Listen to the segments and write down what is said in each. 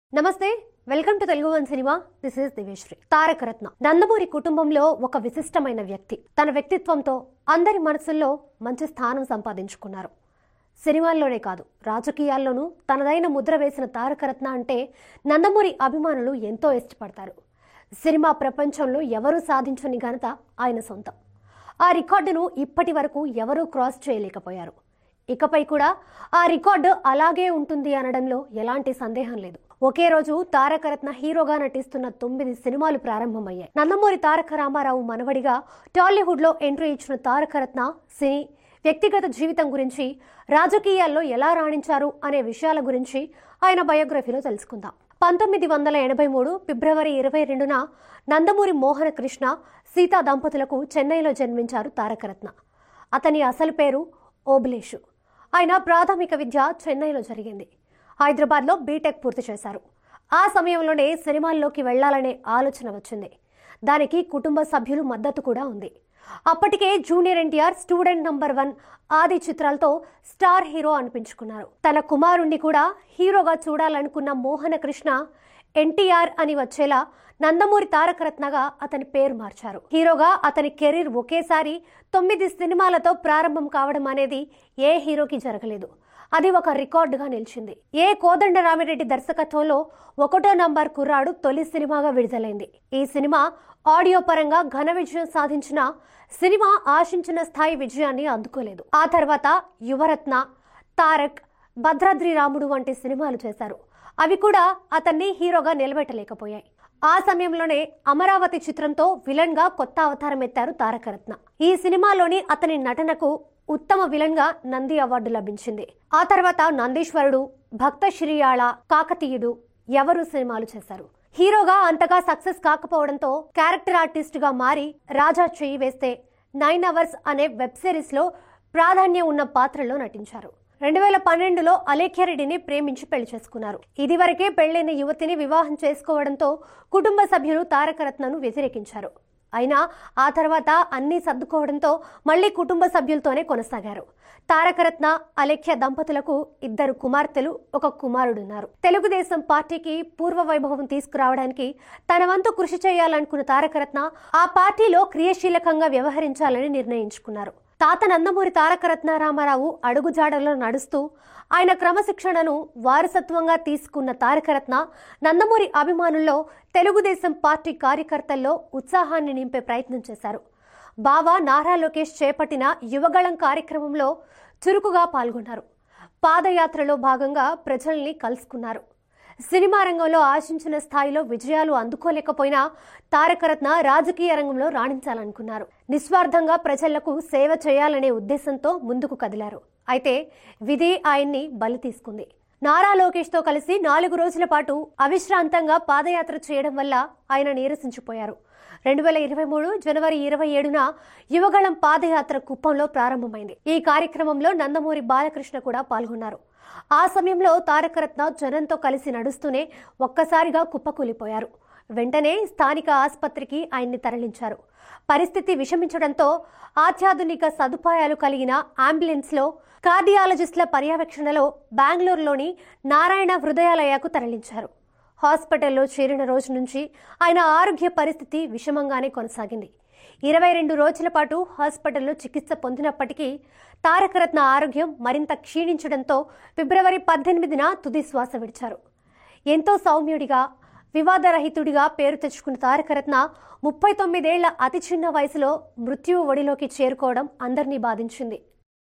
నమస్తే welcome to Telugu one cinema this is దివేశ్రీ తారక రత్న నందమూరి కుటుంబంలో ఒక విశిష్టమైన వ్యక్తి తన వ్యక్తిత్వంతో అందరి మనసుల్లో మంచి స్థానం సంపాదించుకున్నారు సినిమాల్లోనే కాదు రాజకీయాల్లోనూ తనదైన ముద్ర వేసిన తారక రత్న అంటే నందమూరి అభిమానులు ఎంతో ఇష్టపడతారు సినిమా ప్రపంచంలో ఎవరూ సాధించని ఘనత ఆయన సొంతం ఆ రికార్డును ఇప్పటి వరకు ఎవరూ క్రాస్ చేయలేకపోయారు ఇకపై కూడా ఆ రికార్డు అలాగే ఉంటుంది అనడంలో ఎలాంటి సందేహం లేదు ఒకే రోజు తారకరత్న హీరోగా నటిస్తున్న తొమ్మిది సినిమాలు ప్రారంభమయ్యాయి నందమూరి తారక రామారావు మనవడిగా టాలీవుడ్ లో ఎంట్రీ ఇచ్చిన తారకరత్న సినీ వ్యక్తిగత జీవితం గురించి రాజకీయాల్లో ఎలా రాణించారు అనే విషయాల గురించి ఆయన బయోగ్రఫీలో తెలుసుకుందాం పంతొమ్మిది వందల ఎనభై మూడు ఫిబ్రవరి ఇరవై రెండున నందమూరి మోహన కృష్ణ సీతా దంపతులకు చెన్నైలో జన్మించారు తారకరత్న అతని అసలు పేరు ఓబులేషు ఆయన ప్రాథమిక విద్య చెన్నైలో జరిగింది హైదరాబాద్లో బీటెక్ పూర్తి చేశారు ఆ సమయంలోనే సినిమాల్లోకి వెళ్లాలనే ఆలోచన వచ్చింది దానికి కుటుంబ సభ్యులు మద్దతు కూడా ఉంది అప్పటికే junior NTR student number one Aadi చిత్రాలతో స్టార్ హీరో అనిపించుకున్నారు తన కుమారుణ్ణి కూడా హీరోగా చూడాలనుకున్న మోహన కృష్ణ ఎన్టీఆర్ అని వచ్చేలా నందమూరి తారకరత్నగా అతని పేరు మార్చారు హీరోగా అతని కెరీర్ ఒకేసారి తొమ్మిది సినిమాలతో ప్రారంభం కావడం అనేది ఏ హీరోకి జరగలేదు అది ఒక రికార్డుగా నిలిచింది ఏ కోదండరామిరెడ్డి దర్శకత్వంలో ఒకటో నంబర్ కుర్రాడు తొలి సినిమాగా విడుదలైంది ఈ సినిమా ఆడియో పరంగా ఘన విజయం సాధించిన సినిమా ఆశించిన స్థాయి విజయాన్ని అందుకోలేదు ఆ తర్వాత యువరత్న తారక్ భద్రాద్రి రాముడు వంటి సినిమాలు చేశారు అవి కూడా అతన్ని హీరోగా నిలబెట్టలేకపోయాయి ఆ సమయంలోనే అమరావతి చిత్రంతో విలన్ గా కొత్త అవతారం ఎత్తారు తారకరత్న ఈ సినిమాలోని అతని నటనకు ఉత్తమ విలన్ గా నంది అవార్డు లభించింది ఆ తర్వాత నందీశ్వరుడు భక్త శ్రీయాళ కాకతీయుడు ఎవరు సినిమాలు చేశారు హీరోగా అంతగా సక్సెస్ కాకపోవడంతో క్యారెక్టర్ ఆర్టిస్ట్ గా మారి రాజా చెయ్యి వేస్తే నైన్ అవర్స్ అనే వెబ్ సిరీస్ లో ప్రాధాన్యం ఉన్న పాత్రలో నటించారు రెండు వేల పన్నెండులో అలేఖ్యారెడ్డిని ప్రేమించి పెళ్లి చేసుకున్నారు ఇదివరకే పెళ్లైన యువతిని వివాహం చేసుకోవడంతో కుటుంబ సభ్యులు తారకరత్నను వ్యతిరేకించారు అయినా ఆ తర్వాత అన్నీ సర్దుకోవడంతో మళ్లీ కుటుంబ సభ్యులతోనే కొనసాగారు తారకరత్న అలేఖ్య దంపతులకు ఇద్దరు కుమార్తెలు ఒక కుమారుడున్నారు తెలుగుదేశం పార్టీకి పూర్వ వైభవం తీసుకురావడానికి తన వంతు కృషి చేయాలనుకున్న తారకరత్న ఆ పార్టీలో క్రియాశీలకంగా వ్యవహరించాలని నిర్ణయించుకున్నారు తాత నందమూరి తారకరత్న రామారావు అడుగుజాడలో నడుస్తూ ఆయన క్రమశిక్షణను వారసత్వంగా తీసుకున్న తారకరత్న నందమూరి అభిమానుల్లో తెలుగుదేశం పార్టీ కార్యకర్తల్లో ఉత్సాహాన్ని నింపే ప్రయత్నం చేశారు బావా నారా లోకేష్ చేపట్టిన యువగళం కార్యక్రమంలో చురుకుగా పాల్గొన్నారు పాదయాత్రలో భాగంగా ప్రజల్ని కలుసుకున్నారు సినిమా రంగంలో ఆశించిన స్థాయిలో విజయాలు అందుకోలేకపోయినా తారకరత్న రాజకీయ రంగంలో రాణించాలనుకున్నారు నిస్వార్థంగా ప్రజలకు సేవ చేయాలనే ఉద్దేశంతో ముందుకు కదిలారు అయితే విధి ఆయన్ని బలి తీసుకుంది నారా లోకేష్ తో కలిసి నాలుగు రోజుల పాటు అవిశ్రాంతంగా పాదయాత్ర చేయడం వల్ల ఆయన నీరసించిపోయారు రెండు వేల ఇరవై మూడు జనవరి ఇరవై ఏడున యువగళం పాదయాత్ర కుప్పంలో ప్రారంభమైంది ఈ కార్యక్రమంలో నందమూరి బాలకృష్ణ కూడా పాల్గొన్నారు ఆ సమయంలో తారకరత్న జనంతో కలిసి నడుస్తూనే ఒక్కసారిగా కుప్పకూలిపోయారు వెంటనే స్థానిక ఆసుపత్రికి ఆయన్ని తరలించారు పరిస్థితి విషమించడంతో అత్యాధునిక సదుపాయాలు కలిగిన అంబులెన్స్లో కార్డియాలజిస్టుల పర్యవేక్షణలో బెంగళూరులోని నారాయణ హృదయాలయకు తరలించారు హాస్పిటల్లో చేరిన రోజు నుంచి ఆయన ఆరోగ్య పరిస్థితి విషమంగానే కొనసాగింది ఇరవై రెండు రోజుల పాటు హాస్పిటల్లో చికిత్స పొందినప్పటికీ తారకరత్న ఆరోగ్యం మరింత క్షీణించడంతో ఫిబ్రవరి పద్దెనిమిదిన తుది శ్వాస విడిచారు ఎంతో సౌమ్యుడిగా వివాదరహితుడిగా పేరు తెచ్చుకున్న తారకరత్న ముప్పై తొమ్మిదేళ్ల అతి చిన్న వయసులో మృత్యువు ఒడిలోకి చేరుకోవడం అందరినీ బాధించింది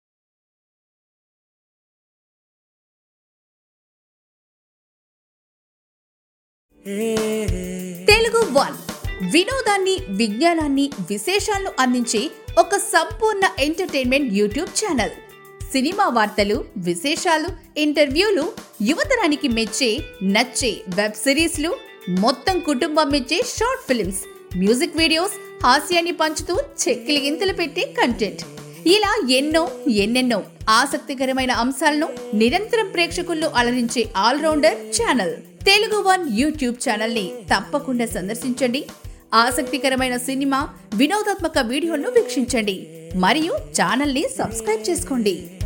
తెలుగు వన్ వినోదాన్ని విజ్ఞానాన్ని విశేషాలను అందించే ఒక సంపూర్ణ ఎంటర్టైన్మెంట్ యూట్యూబ్ ఛానల్ సినిమా వార్తలు విశేషాలు ఇంటర్వ్యూలు యువతరానికి మెచ్చే నచ్చే వెబ్ సిరీస్లు మొత్తం కుటుంబం మెచ్చే షార్ట్ ఫిల్మ్స్ మ్యూజిక్ వీడియోస్ హాస్యాన్ని పంచుతూ చెక్కిలి గింతలు పెట్టే కంటెంట్ ఇలా ఎన్నో ఎన్నెన్నో ఆసక్తికరమైన అంశాలను నిరంతరం ప్రేక్షకుల్లో అలరించే allrounder channel Telugu one YouTube channel ని తప్పకుండా సందర్శించండి ఆసక్తికరమైన సినిమా వినోదాత్మక వీడియోలను వీక్షించండి మరియు ఛానల్ ని సబ్స్క్రైబ్ చేసుకోండి